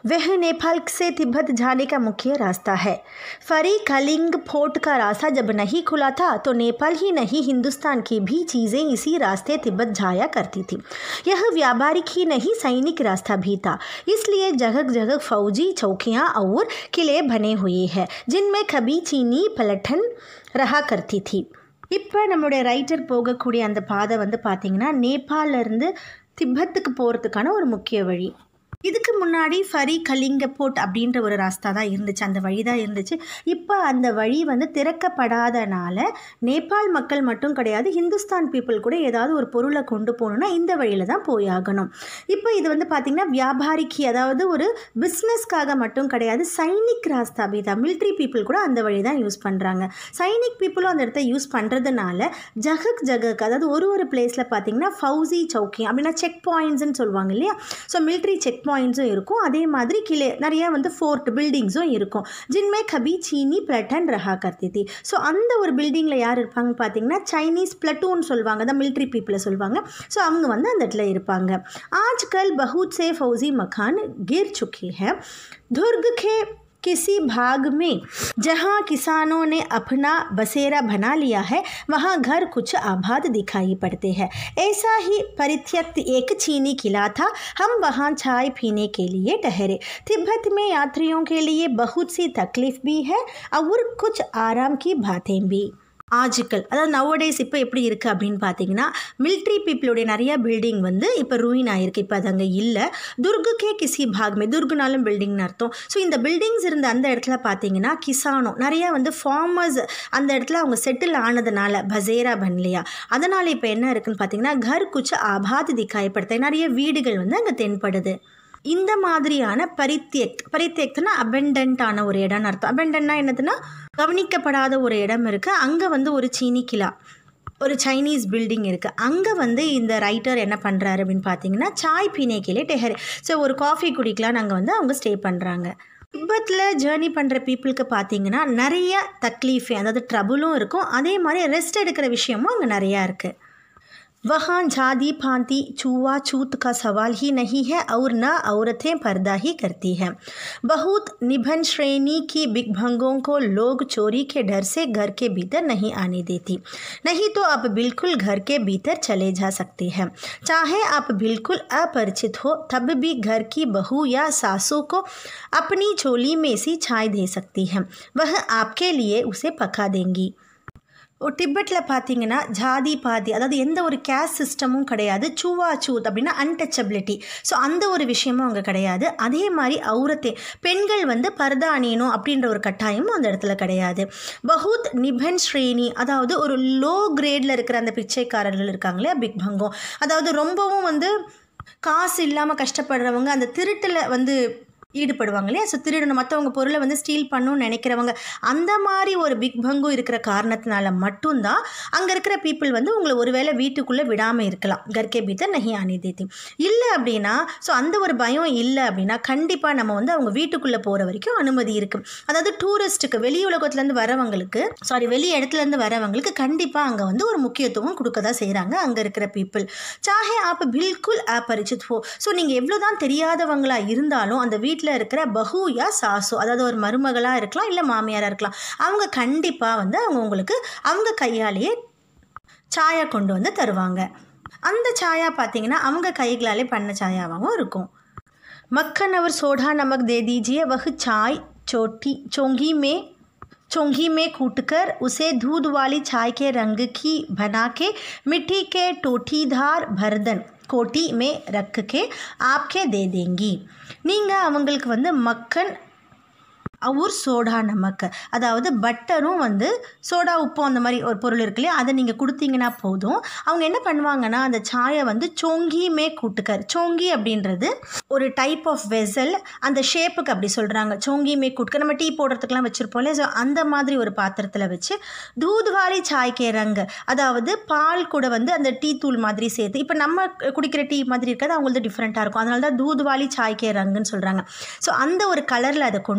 वह नेपाल से तिब्बत जाने का मुख्य रास्ता है फरी कलिंग फोर्ट का रास्ता जब नहीं खुला था तो नेपाल ही नहीं हिंदुस्तान की भी चीज़ें इसी रास्ते तिब्बत जाया करती थी यह व्यापारिक ही नहीं सैनिक रास्ता भी था इसलिए जगह जगह फौजी चौकियाँ और किले बने हुए हैं जिनमें कभी चीनी पलटन रहा करती थी இப்போ நம்மளுடைய ரைட்டர் போகக்கூடிய அந்த பாதை வந்து பார்த்திங்கன்னா நேபாளிலேருந்து திப்பத்துக்கு போகிறதுக்கான ஒரு முக்கிய வழி இதுக்கு முன்னாடி ஃபரி கலிங்கப்போட் அப்படின்ற ஒரு ராஸ்தா தான் இருந்துச்சு அந்த வழி தான் இருந்துச்சு இப்போ அந்த வழி வந்து திறக்கப்படாதனால நேபாள் மக்கள் மட்டும் கிடையாது ஹிந்துஸ்தான் பீப்புள் கூட ஏதாவது ஒரு பொருளை கொண்டு போகணுன்னா இந்த வழியில் தான் போயாகணும் இப்போ இது வந்து பார்த்திங்கன்னா வியாபாரிக்கு அதாவது ஒரு பிஸ்னஸ்க்காக மட்டும் கிடையாது சைனிக் ராஸ்தா பீதா மிலிட்ரி பீப்புள் கூட அந்த வழி தான் யூஸ் பண்ணுறாங்க சைனிக் பீப்புளும் அந்த இடத்த யூஸ் பண்ணுறதுனால ஜகக் ஜகக் அதாவது ஒரு ஒரு பிளேஸில் பார்த்தீங்கன்னா ஃபவுசி சௌக்கி அப்படின்னா செக் பாயிண்ட்ஸ்னு சொல்லுவாங்க இல்லையா ஸோ மிலிட்ரி செக் பாயிண்ட்ஸும் இருக்கும் அதே மாதிரி கீழே நிறைய வந்து ஃபோர்ட் பில்டிங்ஸும் இருக்கும் ஜின்மே கபி சீனி பிளட்டன் ரஹா கர்த்தி தி ஸோ அந்த ஒரு பில்டிங்கில் யார் இருப்பாங்கன்னு பார்த்தீங்கன்னா சைனீஸ் பிளட்டூன் சொல்லுவாங்க தான் மிலிட்ரி பீப்புளை சொல்லுவாங்க ஸோ அவங்க வந்து அந்த இடத்துல இருப்பாங்க ஆஜ்கல் பஹுத் சே ஃபௌசி மக்கான் गिर चुकी है दुर्ग के किसी भाग में जहां किसानों ने अपना बसेरा बना लिया है वहां घर कुछ आबाद दिखाई पड़ते हैं ऐसा ही परित्यक्त एक चीनी किला था हम वहां चाय पीने के लिए ठहरे तिब्बत में यात्रियों के लिए बहुत सी तकलीफ भी है और कुछ आराम की बातें भी ஆஜிக்கல் அதாவது நவடேஸ் இப்போ எப்படி இருக்குது அப்படின்னு பார்த்தீங்கன்னா மிலிட்ரி பீப்புளுடைய நிறைய பில்டிங் வந்து இப்போ ரூயின் ஆகிருக்கு இப்போ அது அங்கே இல்லை துர்குக்கே கிசி பாக்மே துர்குனாலும் பில்டிங்னு அர்த்தம் ஸோ இந்த பில்டிங்ஸ் இருந்த அந்த இடத்துல பார்த்தீங்கன்னா கிசானோ நிறையா வந்து ஃபார்மர்ஸ் அந்த இடத்துல அவங்க செட்டில் ஆனதுனால பசேரா பன்லியா அதனால் இப்போ என்ன இருக்குன்னு பார்த்தீங்கன்னா கர் குச்ச ஆபாத் திக்காயப்படுத்த நிறைய வீடுகள் வந்து அங்கே தென்படுது இந்த மாதிரியான பரித்தியக் பரித்தியக்னா அபெண்டன்ட்டான ஒரு இடம்னு அர்த்தம் அபெண்டன்னா என்னதுன்னா கவனிக்கப்படாத ஒரு இடம் இருக்குது அங்கே வந்து ஒரு சீனி கிலா ஒரு சைனீஸ் பில்டிங் இருக்குது அங்கே வந்து இந்த ரைட்டர் என்ன பண்ணுறாரு அப்படின்னு பார்த்தீங்கன்னா சாய் பீனேக்கிலே டெஹர் ஸோ ஒரு காஃபி குடிக்கலாம் நாங்கள் வந்து அவங்க ஸ்டே பண்ணுறாங்க திப்பத்தில் ஜேர்னி பண்ணுற பீப்புளுக்கு பார்த்தீங்கன்னா நிறைய தக்லீஃபு அதாவது ட்ரபுளும் இருக்கும் அதே மாதிரி ரெஸ்ட் எடுக்கிற விஷயமும் அங்கே நிறையா இருக்குது वहाँ जाति भांति छुआ छूत का सवाल ही नहीं है और न औरतें पर्दा ही करती हैं बहुत निबन श्रेणी की बिगभंगों को लोग चोरी के डर से घर के भीतर नहीं आने देती नहीं तो आप बिल्कुल घर के भीतर चले जा सकते हैं चाहे आप बिल्कुल अपरिचित हो तब भी घर की बहू या सासू को अपनी चोली में सी चाय दे सकती हैं वह आपके लिए उसे पका देंगी டிபெட்டில் பார்த்தீங்கன்னா ஜாதி பாதி அதாவது எந்த ஒரு கேஸ்ட் சிஸ்டமும் கிடையாது சூவா சூத் அப்படின்னா அன்டச்சபிலிட்டி ஸோ அந்த ஒரு விஷயமும் அங்கே கிடையாது அதே மாதிரி அவுரத்தே பெண்கள் வந்து பர்தா அணியணும் அப்படின்ற ஒரு கட்டாயமும் அந்த இடத்துல கிடையாது பஹூத் நிபன் ஸ்ரேணி அதாவது ஒரு லோ கிரேடில் இருக்கிற அந்த பிச்சைக்காரர்கள் இருக்காங்களே பிக் பங்கம் அதாவது ரொம்பவும் வந்து காசு இல்லாமல் கஷ்டப்படுறவங்க அந்த திருட்டில் வந்து ஈடுபடுவாங்க இல்லையா ஸோ திருடணும் மற்றவங்க பொருளை வந்து ஸ்டீல் பண்ணணும்னு நினைக்கிறவங்க அந்த மாதிரி ஒரு பிக் பங்கும் இருக்கிற காரணத்தினால மட்டும்தான் அங்கே இருக்கிற பீப்புள் வந்து உங்களை ஒருவேளை வீட்டுக்குள்ளே விடாமல் இருக்கலாம் கர்கே பீத்தர் நஹி ஆனி தேத்தி இல்லை அப்படின்னா ஸோ அந்த ஒரு பயம் இல்லை அப்படின்னா கண்டிப்பாக நம்ம வந்து அவங்க வீட்டுக்குள்ளே போகிற வரைக்கும் அனுமதி இருக்குது அதாவது டூரிஸ்ட்டுக்கு வெளி உலகத்துலேருந்து வரவங்களுக்கு சாரி வெளி இடத்துலேருந்து வரவங்களுக்கு கண்டிப்பாக அங்கே வந்து ஒரு முக்கியத்துவம் கொடுக்க தான் செய்கிறாங்க அங்கே இருக்கிற பீப்புள் சாஹே ஆப் பில்குல் அப்பரிச்சித் ஹோ ஸோ நீங்கள் எவ்வளோ தான் தெரியாதவங்களா இருந்தாலும் அந்த வீட்டில் வீட்டில் இருக்கிற பஹு யா சாசு அதாவது ஒரு மருமகளாக இருக்கலாம் இல்லை மாமியாராக இருக்கலாம் அவங்க கண்டிப்பாக வந்து அவங்க உங்களுக்கு அவங்க கையாலேயே சாயா கொண்டு வந்து தருவாங்க அந்த சாயா பார்த்தீங்கன்னா அவங்க கைகளாலே பண்ண சாயாவாகவும் இருக்கும் मक्खन और सोडा नमक दे दीजिए वह चाय चोटी चोंगी में चोंगी में कूटकर उसे दूध वाली चाय के रंग की बना के मिट्टी के टोटीदार भरदन கோட்டி மே ரக்குக்கே ஆப்கே தே தேங்கி நீங்கள் அவங்களுக்கு வந்து மக்கன் ஊர் சோடா நமக்கு அதாவது பட்டரும் வந்து சோடா உப்பு அந்த மாதிரி ஒரு பொருள் இருக்கு இல்லையா அதை நீங்கள் கொடுத்தீங்கன்னா போதும் அவங்க என்ன பண்ணுவாங்கன்னா அந்த சாயை வந்து சோங்கியுமே கூட்டுக்கர் சோங்கி அப்படின்றது ஒரு டைப் ஆஃப் வெசல் அந்த ஷேப்புக்கு அப்படி சொல்கிறாங்க சோங்கியுமே கூட்டுக்கர் நம்ம டீ போடுறதுக்கெலாம் வச்சுருப்போம் இல்லையா ஸோ அந்த மாதிரி ஒரு பாத்திரத்தில் வச்சு தூதுவாரி சாய்க்கே ரங்கு அதாவது பால் கூட வந்து அந்த டீ தூள் மாதிரி சேர்த்து இப்போ நம்ம குடிக்கிற டீ மாதிரி இருக்காது அவங்களுக்கு டிஃப்ரெண்ட்டாக இருக்கும் அதனால தான் தூதுவாலி சாய்க்கே ரங்குன்னு சொல்கிறாங்க ஸோ அந்த ஒரு கலரில் அதை கொண்டு வந்து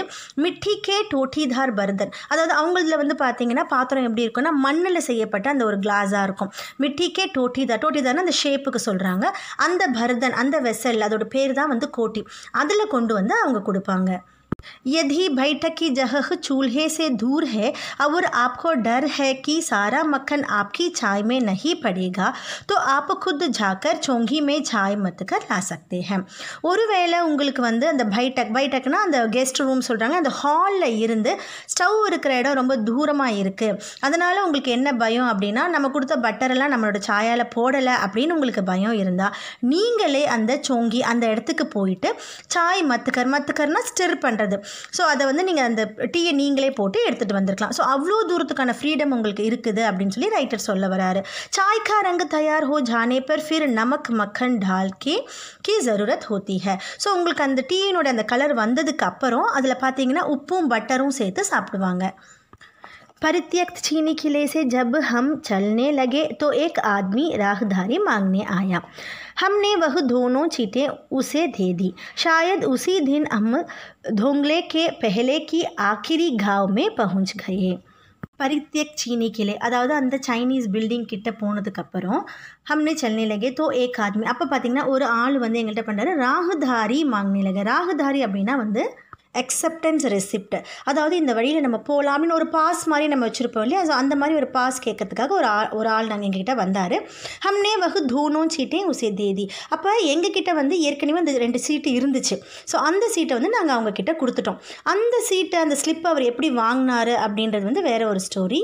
மிட்டி கே டோட்டிதார் பர்தன் அதாவது அவங்களதுல வந்து பார்த்தீங்கன்னா பாத்திரம் எப்படி இருக்குன்னா மண்ணில் செய்யப்பட்ட அந்த ஒரு கிளாஸாக இருக்கும் மிட்டி கே டோட்டிதார் டோட்டிதார்னா அந்த ஷேப்புக்கு சொல்கிறாங்க அந்த பர்தன் அந்த வெசல் அதோட பேர் தான் வந்து கோட்டி அதில் கொண்டு வந்து அவங்க கொடுப்பாங்க यदि बैठक की जगह चूल्हे से दूर है और आपको डर है कि सारा मक्खन आपकी चाय में नहीं पड़ेगा तो आप खुद जाकर चोंगी में चाय मत कर ला सकते हैं ஒருவேளை உங்களுக்கு வந்து அந்த பைடக் பைடக்னா அந்த கெஸ்ட் ரூம் சொல்கிறாங்க அந்த ஹாலில் இருந்து ஸ்டவ் இருக்கிற இடம் ரொம்ப தூரமாக இருக்குது அதனால் உங்களுக்கு என்ன பயம் அப்படின்னா நம்ம கொடுத்த பட்டரெல்லாம் நம்மளோட சாயால் போடலை அப்படின்னு உங்களுக்கு பயம் இருந்தால் நீங்களே அந்த சோங்கி அந்த இடத்துக்கு போயிட்டு சாய் மத்துக்கர் மத்துக்கர்னா ஸ்டிர் பண்ணுறது ஸோ அதை வந்து நீங்கள் அந்த டீயை நீங்களே போட்டு எடுத்துகிட்டு வந்திருக்கலாம் ஸோ அவ்வளோ தூரத்துக்கான ஃப்ரீடம் உங்களுக்கு இருக்குது அப்படின்னு சொல்லி ரைட்டர் சொல்ல வராரு चाय का रंग तैयार हो जाने पर फिर नमक मक्खन डाल के की ज़रूरत होती है ஸோ உங்களுக்கு அந்த டீயினோட அந்த கலர் வந்ததுக்கு அப்புறம் அதில் பார்த்தீங்கன்னா உப்பும் பட்டரும் சேர்த்து சாப்பிடுவாங்க परित्यक्त चीनी किले से जब हम चलने लगे तो एक आदमी राहदारी मांगने आया हमने वह दोनों चीटें उसे दे दी शायद उसी दिन हम धोंगले के पहले की आखिरी गांव में पहुंच गए பரித்யக் சீனி கிளை அதாவது அந்த சைனீஸ் பில்டிங் கிட்ட போனதுக்கப்புறம் ஹம்னே செல்னே லகே தோ ஏக் ஆத்மி அப்போ பார்த்தீங்கன்னா ஒரு ஆள் வந்து எங்கள்கிட்ட பண்ணுறாரு ராகுதாரி மாங்னே லகே ராகுதாரி அப்படின்னா வந்து அக்செப்டன்ஸ் ரெசிப்ட் அதாவது இந்த வழியில் நம்ம போகலாம் அப்படின்னு ஒரு பாஸ் மாதிரி நம்ம வச்சுருப்போம் இல்லையா ஸோ அந்த மாதிரி ஒரு பாஸ் கேட்கறதுக்காக ஒரு ஆள் ஒரு ஆள் நாங்கள் எங்ககிட்ட வந்தார் ஹம்னே வகு தூணும் சீட்டே உசே தேதி அப்போ எங்ககிட்ட வந்து ஏற்கனவே அந்த ரெண்டு சீட்டு இருந்துச்சு ஸோ அந்த சீட்டை வந்து நாங்கள் அவங்கக்கிட்ட கொடுத்துட்டோம் அந்த சீட்டை அந்த ஸ்லிப் அவர் எப்படி வாங்கினாரு அப்படின்றது வந்து வேற ஒரு ஸ்டோரி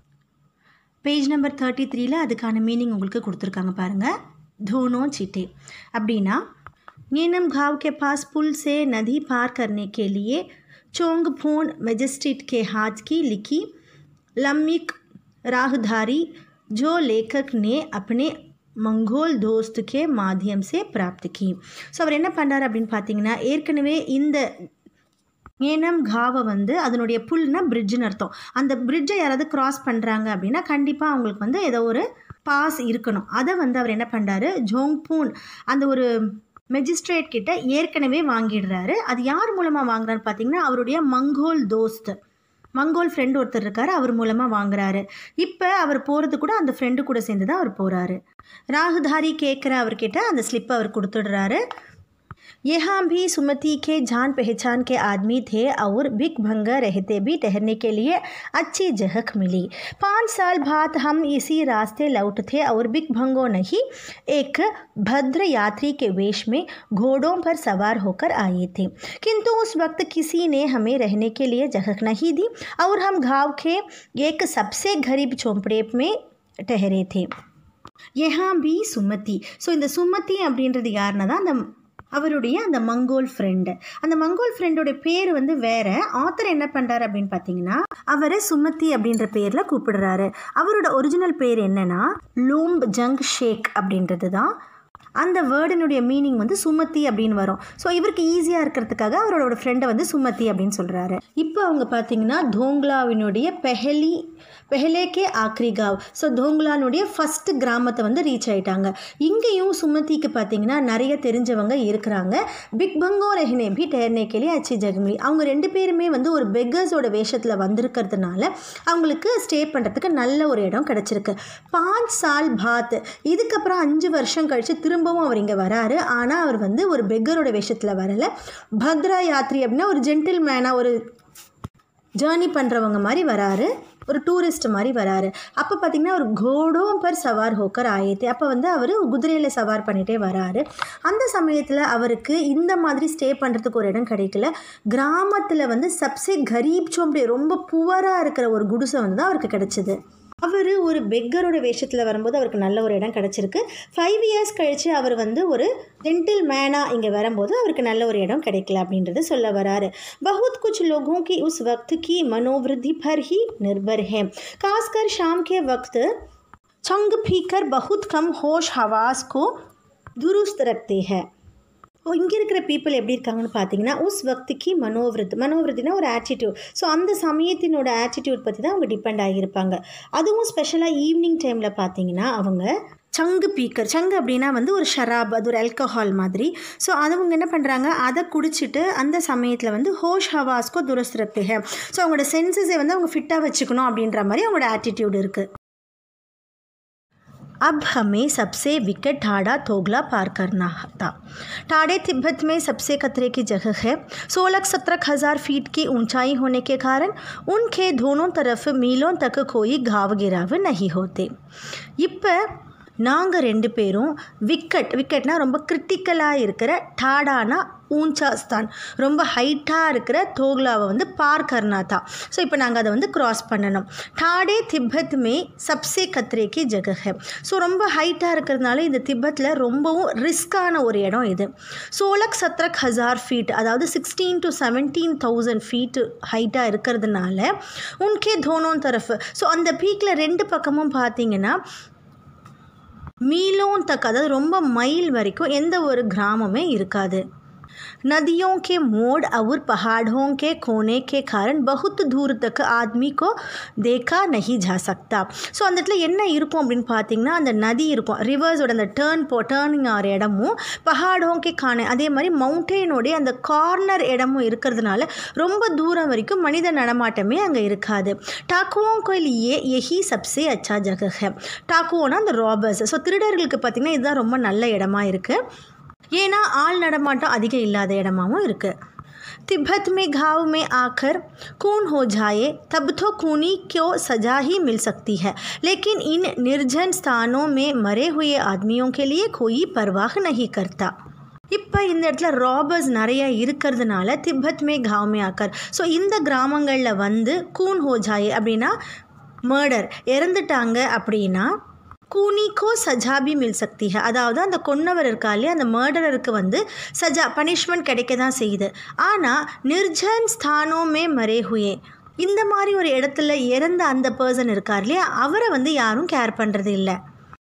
பேஜ் நம்பர் தேர்ட்டி த்ரீல அதுக்கான மீனிங் உங்களுக்கு கொடுத்துருக்காங்க பாருங்கள் धोनो चीटे அப்படின்னா नीनम घाव के पास पुल से नदी पार करने के लिए चोंगफोन मजिस्ट्रेट के हाथ की लिखी लम्बिक राहदारी जो लेखक ने अपने மங்கோல் தோஸ்துக்கே மாத்தியம் சே பிராப்த் கி ஸோ அவர் என்ன பண்ணார் அப்படின்னு பார்த்தீங்கன்னா ஏற்கனவே இந்த ஏனம் காவை வந்து அதனுடைய புல்னா பிரிட்ஜுன்னு அர்த்தம் அந்த பிரிட்ஜை யாராவது கிராஸ் பண்ணுறாங்க அப்படின்னா கண்டிப்பாக அவங்களுக்கு வந்து ஏதோ ஒரு பாஸ் இருக்கணும் அதை வந்து அவர் என்ன பண்ணுறாரு ஜோங்பூன் அந்த ஒரு மெஜிஸ்ட்ரேட் கிட்ட ஏற்கனவே வாங்கிடுறாரு அது யார் மூலமாக வாங்குறாரு பார்த்தீங்கன்னா அவருடைய மங்கோல் தோஸ்த் மங்கோல் ஃப்ரெண்டு ஒருத்தர் இருக்கார் அவர் மூலமாக வாங்குறாரு இப்போ அவர் போகிறது கூட அந்த ஃப்ரெண்டு கூட சேர்ந்து தான் அவர் போகிறாரு ராகுதாரி கேட்குற அவர்கிட்ட அந்த ஸ்லிப்பை அவர் கொடுத்துடுறாரு यहाँ भी सुमति के जान पहचान के आदमी थे और भिक भंगा रहते भी ठहरने के लिए अच्छी जगह मिली पाँच साल बाद हम इसी रास्ते लौट थे और बिक भंगो नहीं एक भद्र यात्री के वेश में घोड़ों पर सवार होकर आए थे किंतु उस वक्त किसी ने हमें रहने के लिए जगह नहीं दी और हम गांव के एक सबसे गरीब झोंपड़े में ठहरे थे यहाँ भी சுமதி ஸோ இந்த சுமதி அப்படின்றது யாருன்னா தான் அந்த அவருடைய அந்த மங்கோல் ஃப்ரெண்டு அந்த மங்கோல் ஃப்ரெண்டோட பேர் வந்து வேற ஆத்தர் என்ன பண்ணுறாரு அப்படின்னு பார்த்தீங்கன்னா அவரை சுமதி அப்படின்ற பேரில் கூப்பிடுறாரு அவரோட ஒரிஜினல் பேர் என்னன்னா லூம்ப் ஜங் ஷேக் அப்படின்றது தான் அந்த வேர்டினுடைய மீனிங் வந்து சுமதி அப்படின்னு வரும் ஸோ இவருக்கு ஈஸியாக இருக்கிறதுக்காக அவரோட ஃப்ரெண்டை வந்து சுமதி அப்படின்னு சொல்கிறாரு இப்போ அவங்க பார்த்தீங்கன்னா தோங்லாவினுடைய பெஹலி பெஹலேக்கே ஆக்ரி காவ் ஸோ தோங்லானுடைய ஃபஸ்ட்டு கிராமத்தை வந்து ரீச் ஆயிட்டாங்க இங்கேயும் சுமதிக்கு பார்த்தீங்கன்னா நிறைய தெரிஞ்சவங்க இருக்கிறாங்க பிக் பங்கோ ரெஹ்னே பி டேர்னே கேலி அச்சி ஜெகமிலி அவங்க ரெண்டு பேருமே வந்து ஒரு பெக்கர்ஸோட வேஷத்தில் வந்திருக்கிறதுனால அவங்களுக்கு ஸ்டே பண்ணுறதுக்கு நல்ல ஒரு இடம் கிடச்சிருக்கு பாஞ்ச் சால் பாத் இதுக்கப்புறம் அஞ்சு வருஷம் கழித்து திரும்பவும் அவர் இங்கே வராரு ஆனால் அவர் வந்து ஒரு பெக்கரோட வேஷத்தில் வரல பத்ரா யாத்ரி அப்படின்னா ஒரு ஜென்டில் மேனாக ஒரு ஜேர்னி பண்ணுறவங்க மாதிரி வராரு ஒரு டூரிஸ்ட் மாதிரி வராரு அப்போ பார்த்தீங்கன்னா ஒரு கோடோ பர் சவார் ஹோக்கர் ஆயிட்டு அப்போ வந்து அவர் குதிரையில் சவார் பண்ணிகிட்டே வராரு அந்த சமயத்தில் அவருக்கு இந்த மாதிரி ஸ்டே பண்ணுறதுக்கு ஒரு இடம் கிடைக்கல கிராமத்தில் வந்து சப்சே கரீப் சோம்பே ரொம்ப புவராக இருக்கிற ஒரு குடிசை வந்து தான் அவருக்கு கிடைச்சிது அவர் ஒரு பெக்கரோட வேஷத்தில் வரும்போது அவருக்கு நல்ல ஒரு இடம் கிடச்சிருக்கு ஃபைவ் இயர்ஸ் கழித்து அவர் வந்து ஒரு ஜென்டில் மேனாக இங்கே வரும்போது அவருக்கு நல்ல ஒரு இடம் கிடைக்கல அப்படின்றத சொல்ல வராரு பகுத் குछ लोगों की उस वक्त की मनोवृद्धि पर ही निर्भर है खासकर शाम के वक्त छंग पीकर बहुत कम होश हवास को दुरुस्त रखते हैं இங்கே இருக்கிற பீப்புள் எப்படி இருக்காங்கன்னு பார்த்தீங்கன்னா உஸ் வக்திக்கு மனோவிருத் மனோவிருத்தினா ஒரு ஆட்டிடியூட் ஸோ அந்த சமயத்தினோட ஆட்டிடியூட் பற்றி தான் அவங்க டிபெண்ட் ஆகியிருப்பாங்க அதுவும் ஸ்பெஷலாக ஈவினிங் டைமில் பார்த்தீங்கன்னா அவங்க சங்கு பீக்கர் சங்கு அப்படின்னா வந்து ஒரு ஷராப் அது ஒரு ஆல்கஹால் மாதிரி ஸோ அவங்க என்ன பண்ணுறாங்க அதை குடிச்சிட்டு அந்த சமயத்தில் வந்து ஹோஷ் ஹவாஸ்கோ துரஸ்திரத்துக ஸோ அவங்களோட சென்சஸை வந்து அவங்க ஃபிட்டாக வச்சுக்கணும் அப்படின்ற மாதிரி அவங்களோட ஆட்டிடியூட் இருக்குது अब हमें सबसे विकट ठाड़ा तोगला पार करना था ठाड़े तिब्बत में सबसे खतरे की जगह है सोलह सत्रह हज़ार फीट की ऊंचाई होने के कारण उनके दोनों तरफ मीलों तक कोई घाव गिराव नहीं होते இப்போ நாங்கள் ரெண்டு பேரும் விக்கெட் விக்கெட்னா ரொம்ப கிரிட்டிக்கலாக இருக்கிற டாடானா ஊஞ்சா ஸ்தான் ரொம்ப ஹைட்டாக இருக்கிற தோக்லாவை வந்து பார் கர்னா தா ஸோ இப்போ நாங்கள் அதை வந்து கிராஸ் பண்ணணும் டாடே திப்பத் மே சப்சே கத்ரேக்கு ஜகஹ் ஸோ ரொம்ப ஹைட்டாக இருக்கிறதுனால இந்த திப்பத்தில் ரொம்பவும் ரிஸ்க்கான ஒரு இடம் இது சோலக் சத்ரக் ஹசார் ஃபீட் அதாவது sixteen to seventeen thousand feet ஹைட்டாக இருக்கிறதுனால உன்கே தோனோன் தரஃப் ஸோ அந்த பீக்கில் ரெண்டு பக்கமும் பார்த்தீங்கன்னா மீலோன் தக் அதாவது ரொம்ப மைல் வரைக்கும் எந்த ஒரு கிராமமே இருக்காது नदियों के मोड़ और पहाड़ों के कोने के कारण बहुत दूर तक आदमी को देखा नहीं जा सकता ஸோ அந்த இடத்துல என்ன இருக்கும் அப்படின்னு பார்த்தீங்கன்னா அந்த நதி இருக்கும் ரிவர்ஸோட அந்த டேர்ன் போ டேர்னிங் ஆகிற இடமும் பஹாடோங்கே காண அதே மாதிரி மவுண்டெயினோடைய அந்த கார்னர் இடமும் இருக்கிறதுனால ரொம்ப தூரம் வரைக்கும் மனித நடமாட்டமே அங்கே இருக்காது டாக்குவோம் கோயிலியே எஹி சப்சே அச்சா ஜகஹ டாக்குவோனா அந்த ராபர்ஸ் ஸோ திருடர்களுக்கு பார்த்திங்கன்னா இதுதான் ரொம்ப நல்ல இடமா இருக்குது ஏன்னா ஆள் நடமாட்டம் அதிகம் இல்லாத இடமாவும் இருக்குது तिब्बत में घाव में आकर खून हो जाए तब तो खूनी क्यों सजा ही मिल सकती है लेकिन इन निर्जन स्थानों में मरे हुए आदमियों के लिए कोई परवाह नहीं करता இப்போ இந்த இடத்துல ராபர்ஸ் நிறைய இருக்கிறதுனால திப்பத் மே காவ்மே ஆக்கர் ஸோ இந்த கிராமங்களில் வந்து கூன் ஹோஜாயே அப்படின்னா மர்டர் இறந்துட்டாங்க அப்படின்னா கூனிக்கோ சஜா பி மில் சக்தி ஹை அதாவது அந்த கொன்னவர் இருக்கா இல்லையா அந்த மர்டரருக்கு வந்து சஜா பனிஷ்மெண்ட் கிடைக்க தான் செய்யுது ஆனால் நிர்ஜன் ஸ்தானோமே மரே ஹுயே இந்த மாதிரி ஒரு இடத்துல இறந்த அந்த பர்சன் இருக்கார் இல்லையா அவரை வந்து யாரும் கேர் பண்ணுறது இல்லை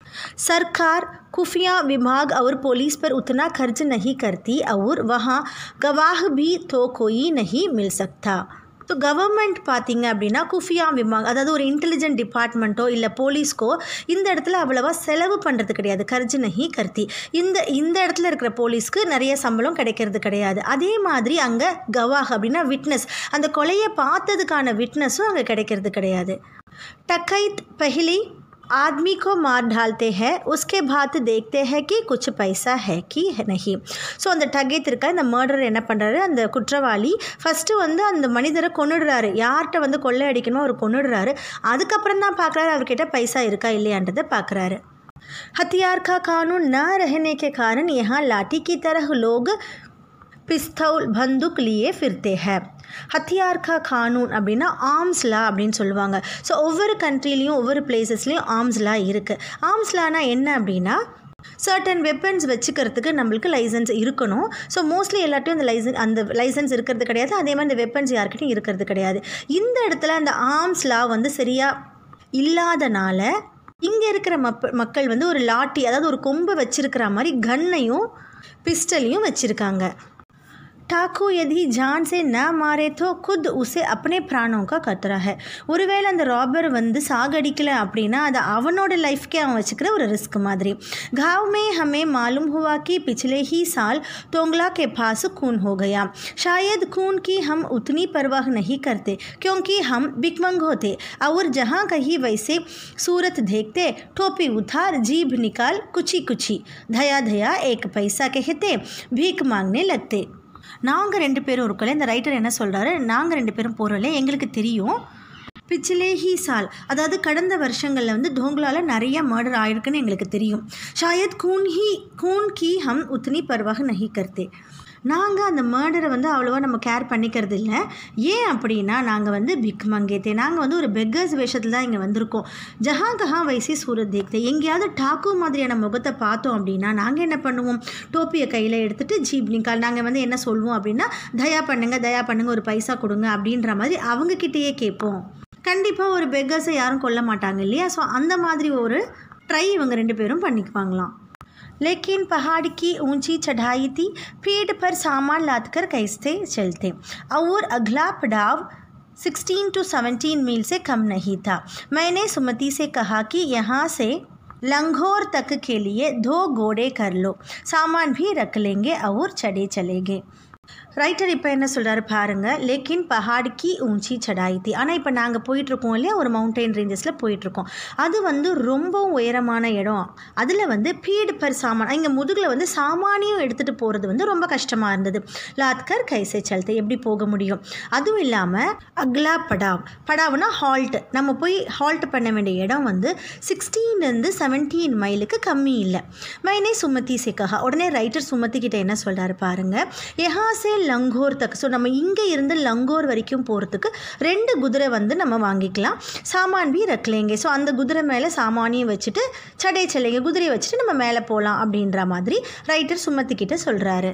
सरकार खुफिया विभाग और पुलिस पर उतना खर्च नहीं करती और वहाँ गवाह भी तो कोई नहीं मिल सकता ஸோ கவர்மெண்ட் பார்த்தீங்க அப்படின்னா குஃபியா விமாக் அதாவது ஒரு இன்டெலிஜென்ட் டிபார்ட்மெண்ட்டோ இல்லை போலீஸ்க்கோ இந்த இடத்துல அவ்வளவா செலவு பண்ணுறது கிடையாது கர்ஜு நகி கர்த்தி இந்த இந்த இடத்துல இருக்கிற போலீஸ்க்கு நிறைய சம்பளம் கிடைக்கிறது கிடையாது அதே மாதிரி அங்கே கவாஹ் அப்படின்னா விட்னஸ் அந்த கொலையை பார்த்ததுக்கான விட்னஸும் அங்கே கிடைக்கிறது கிடையாது டக்கைத் பஹிலி आदमी को मार डालते हैं उसके बाद देखते हैं कि कुछ पैसा है कि नहीं ஸோ அந்த டகைத் இருக்கா இந்த மர்டர் என்ன பண்ணுறாரு அந்த குற்றவாளி ஃபஸ்ட்டு வந்து அந்த மனிதரை கொன்னுடுறாரு யார்கிட்ட வந்து கொள்ளை அடிக்கணுமோ அவர் கொன்னுடுறாரு அதுக்கப்புறம் தான் பார்க்குறாரு அவர்கிட்ட பைசா இருக்கா இல்லையான்றதை பார்க்குறாரு हथियार का कानून न रहने के कारण यहाँ लाठी की तरह लोग பிஸ்தௌல் பந்துக் லியே ஃபிர்தே ஹே ஹத்தியார் கா கானூன் அப்படின்னா ஆர்ம்ஸ் லா அப்படின்னு சொல்லுவாங்க ஸோ ஒவ்வொரு கண்ட்ரிலையும் ஒவ்வொரு பிளேசஸ்லேயும் ஆர்ம்ஸ் லா இருக்குது ஆர்ம்ஸ் லானா என்ன அப்படின்னா சர்டன் வெப்பன்ஸ் வச்சுக்கிறதுக்கு நம்மளுக்கு லைசன்ஸ் இருக்கணும் ஸோ மோஸ்ட்லி எல்லாத்தையும் அந்த லைசன்ஸ் அந்த லைசன்ஸ் இருக்கிறது கிடையாது அதே மாதிரி இந்த வெப்பன்ஸ் யார்கிட்டையும் இருக்கிறது கிடையாது இந்த இடத்துல அந்த ஆர்ம்ஸ் லா வந்து சரியாக இல்லாதனால இங்கே இருக்கிற மப்ப மக்கள் வந்து ஒரு லாட்டி அதாவது ஒரு கொம்பை வச்சிருக்கிற மாதிரி கன்னையும் பிஸ்டலையும் வச்சுருக்காங்க டாக்கு यदि जान से न मारे तो खुद उसे अपने प्राणों का खतरा है ஒருவேளை அந்த ராபர் வந்து சாகடிக்கல அப்படின்னா அது அவனோட லைஃப்க்கே அவன் வச்சுக்கிற ஒரு ரிஸ்க் மாதிரி घाव में हमें मालूम हुआ कि पिछले ही साल तोंगला के पास खून हो गया शायद खून की हम उतनी परवाह नहीं करते क्योंकि हम बिकमंग होते और जहाँ कहीं वैसे सूरत देखते टोपी उतार जीभ निकाल कुची कुची धया धया एक पैसा कहते भीख मांगने लगते நாங்கள் ரெண்டு பேரும் இருக்கல இந்த ரைட்டர் என்ன சொல்கிறாரு நாங்கள் ரெண்டு பேரும் போகிறோம்ல எங்களுக்கு தெரியும் பிச்சிலே ஹி சால் அதாவது கடந்த வருஷங்களில் வந்து டோங்கலாவில் நிறைய மர்டர் ஆயிருக்குன்னு எங்களுக்கு தெரியும் ஷாயத் கூன் ஹி கூன் கி ஹம் உத்னி பர்வாக நஹி கர்த்தே நாங்கள் அந்த மர்டரை வந்து அவ்வளோவா நம்ம கேர் பண்ணிக்கிறது இல்லை ஏன் அப்படின்னா நாங்கள் வந்து பிக் மங்கேத்தே நாங்கள் வந்து ஒரு பெக்கர்ஸ் வேஷத்தில் தான் இங்கே வந்திருக்கோம் ஜஹா கஹா வைசி சூரத் தேக்தே எங்கேயாவது டாக்கு மாதிரியான முகத்தை பார்த்தோம் அப்படின்னா நாங்கள் என்ன பண்ணுவோம் டோப்பியை கையில் எடுத்துகிட்டு ஜீப் நிக்கால் நாங்கள் வந்து என்ன சொல்லுவோம் அப்படின்னா தயா பண்ணுங்க தயா பண்ணுங்க ஒரு பைசா கொடுங்க அப்படின்ற மாதிரி அவங்கக்கிட்டேயே கேட்போம் கண்டிப்பாக ஒரு பெக்கர்ஸை யாரும் கொல்ல மாட்டாங்க இல்லையா ஸோ அந்த மாதிரி ஒரு ட்ரை இவங்க ரெண்டு பேரும் பண்ணிக்குவாங்களாம் लेकिन पहाड़ की ऊंची चढ़ाई थी पीठ पर सामान लाद कर कैसे चलते और अगला पड़ाव 16 टू 17 मील से कम नहीं था मैंने सुमति से कहा कि यहाँ से लंघोर तक के लिए दो घोड़े कर लो सामान भी रख लेंगे और चढ़े चलेंगे ரைட்டர் இப்போ என்ன சொல்கிறாரு பாருங்கள் லேக்கின் பஹாட் கி ஊஞ்சி சடாய் தி ஆனால் இப்போ நாங்கள் போயிட்டுருக்கோம் இல்லையா ஒரு மவுண்டைன் ரேஞ்சஸில் போயிட்டுருக்கோம் அது வந்து ரொம்ப உயரமான இடம் அதில் வந்து பீடு பர் சாமான் இங்கே முதுகில் வந்து சாமானியம் எடுத்துகிட்டு போகிறது வந்து ரொம்ப கஷ்டமாக இருந்தது லாத்கர் கைசை சல்த்து எப்படி போக முடியும் அதுவும் இல்லாமல் அக்லா படாவ் படாவ்னா ஹால்ட் நம்ம போய் ஹால்ட் பண்ண வேண்டிய இடம் வந்து சிக்ஸ்டீன்லேருந்து செவன்டீன் மைலுக்கு கம்மி இல்லை மைனே சுமதி சிக்கஹா உடனே ரைட்டர் சுமதி கிட்ட என்ன சொல்கிறாரு பாருங்கள் எஹாசே லங்கோர் தக் ஸோ நம்ம இங்கே இருந்து லங்கோர் வரைக்கும் போகிறதுக்கு ரெண்டு குதிரை வந்து நம்ம வாங்கிக்கலாம் சாமான் பி ரக்கலேங்க ஸோ அந்த குதிரை மேலே சாமானியும் வச்சுட்டு சடை செல்லைங்க குதிரையை வச்சுட்டு நம்ம மேலே போகலாம் அப்படின்ற மாதிரி ரைட்டர் சுமதி கிட்ட சொல்கிறாரு